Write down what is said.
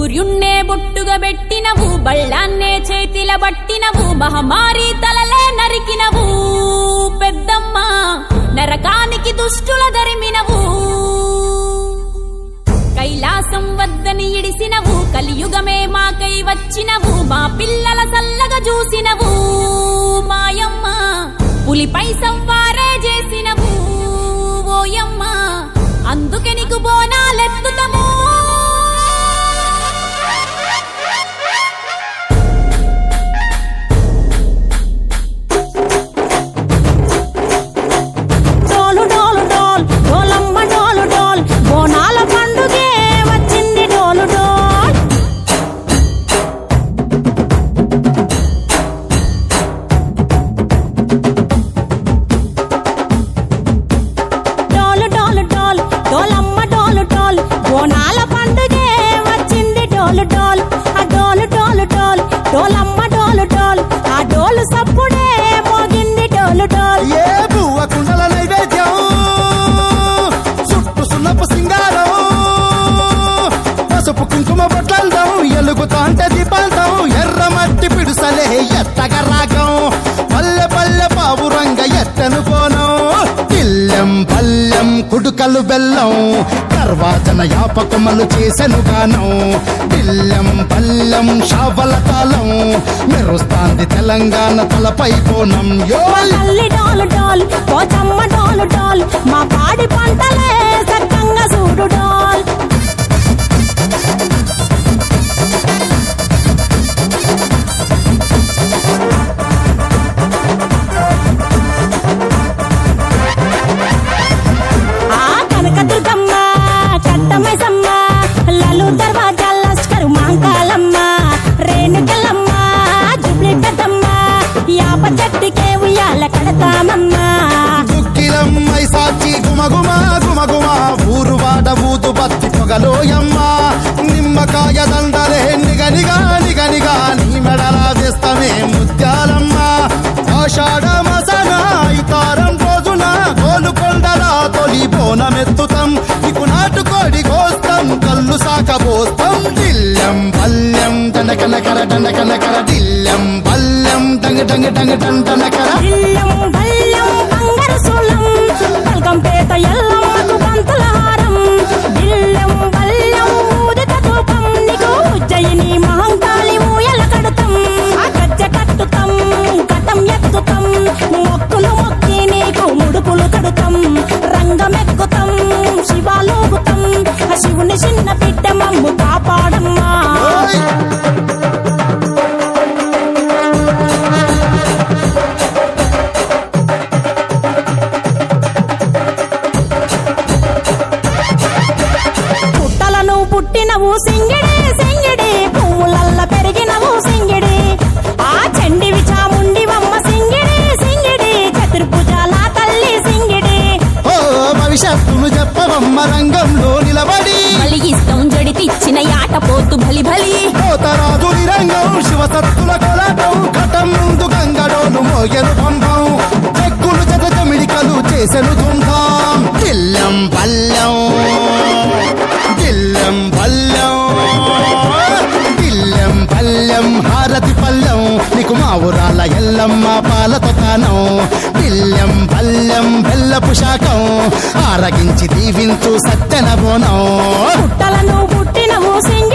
సూర్యున్నే బొట్టుగా పెట్టినవు బళ్ళాన్నే చేతిల బట్టినవు మహమారి తలలే నరికినవు పెద్దమ్మ నరకానికి దుష్టుల దరిమినవు కైలాసం వద్దని ఇడిసినవు కలియుగమే మాకై వచ్చినవు మా పిల్లల సల్లగా చూసినవు మాయమ్మ పులిపై సవ్వారే చేసినవు ఓయమ్మ అందుకే నీకు బోనాలెత్తుతము డోలు డోలు డోల్ డోలమ్మ డోలు డోల్ బోనాల పండుగే వచ్చింది డోలు డోల్ డోలు డోలు డోల్ డోలమ్మ డోలు డోల్ బోనాల పండుగే వచ్చింది డోలు డోల్ ఆ డోలు డోలు డోల్ డోలమ్మ డోలు డోల్ ఆ డోలు సప్పుడే మోగింది డోలు డోల్ ఏ బువ్వ కుండల నైవేద్యం చుట్టు సున్నపు సింగారం పసుపు కుంకుమ బొట్లందం ఎలుగుతాంటే దీపాంతం ఎర్ర మట్టి పిడుసలే ఎత్తగ రాగం పల్లె పల్లె పావురంగ ఎత్తను కోనం పిల్లెం పల్లెం కుడుకలు బెల్లం తర్వాతన యాపకమలు చేసెను గానం పిల్లెం పల్లెం షావల తాళం మెరుస్తాంది తెలంగాణ తలపై కోణం యో తల్లి డోలు డోల్ పోచమ్మ డోలు డోల్ మా పాడి పంటలే సక్కంగా చూడు డోల్ ఆ కనకదుర్గమ్మ కట్టమైసమ్మ లలు దర్వాజా లష్కరు మాంకాలమ్మ రేణుకలమ్మ జుబ్లి పెద్దమ్మ యాప చెట్టుకే ఉయ్యాల కడతామమ్మా దుక్కిలమ్మై సాచి గుమగుమ గుమగుమ ఊరు వాడ ఊదు బత్తి పొగలోయమ్మ నిమ్మకాయ దండలే నిగనిగా నిగనిగా నీ మెడలా వేస్తమే ముత్యాలమ్మ ఆషాఢ మసన ఇతారం రోజున గోలుకొండల తొలి బోనమెత్తుతాం నీకు నాటుకోడి కోస్తాం కళ్ళు సాకబోస్తాం దిల్లం పల్లెం దండకనకర దండకనకర దిల్లం పల్లెం డంగ డంగ డంగ డండనకర ఇల్లం బల్లం బంగారు సూలం బల్గంపేట ఎల్లమ్మకు పంతుల హారం ఇల్లం బల్లం ఊదిత ధూపం నీకు ఉజ్జయిని మహంకాళి ఊయల కడతాం ఆ గజ్జ కట్టుతాం కటం ఎత్తుతాం మొక్కులు మొక్కి నీకు ముడుపులు కడుతాం రంగమెక్కుతాం శివాలోగుతాం ఆ శివుని చిన్న బిడ్డ మమ్ము కాపాడమ్మా ఓయ్! పుట్టలను పుట్టినవు సింగిడి సింగిడి పువ్వులల్ల పెరిగినవు సింగిడి ఆ చండివి చాముండివమ్మ సింగిడి సింగిడి చతుర్భుజాల తల్లి సింగిడి ఓ భవిష్యత్తును చెప్పవమ్మ రంగంలో నిలబడి బలిగిస్తాం జడితిచ్చిన యాట పోతు బలి బలి పోతరాజు రంగం శివసత్తుల కొలటం ఘటం ముందు గంగడోలు మోయను పంపం చెక్కులు జత జమిడికలు చేసెను తుంటాం దిల్లం పల్లెం దిల్లం పల్లెం దిల్లం పల్లెం హారతి పల్లెం నీకు మా ఊరాల ఎల్లమ్మ పాలతో కానం బిల్లెం పల్లెం బెల్లపు శాఖం ఆరగించి దీవించు సత్యన బోనం పుట్టలను పుట్టినవు సింగిడి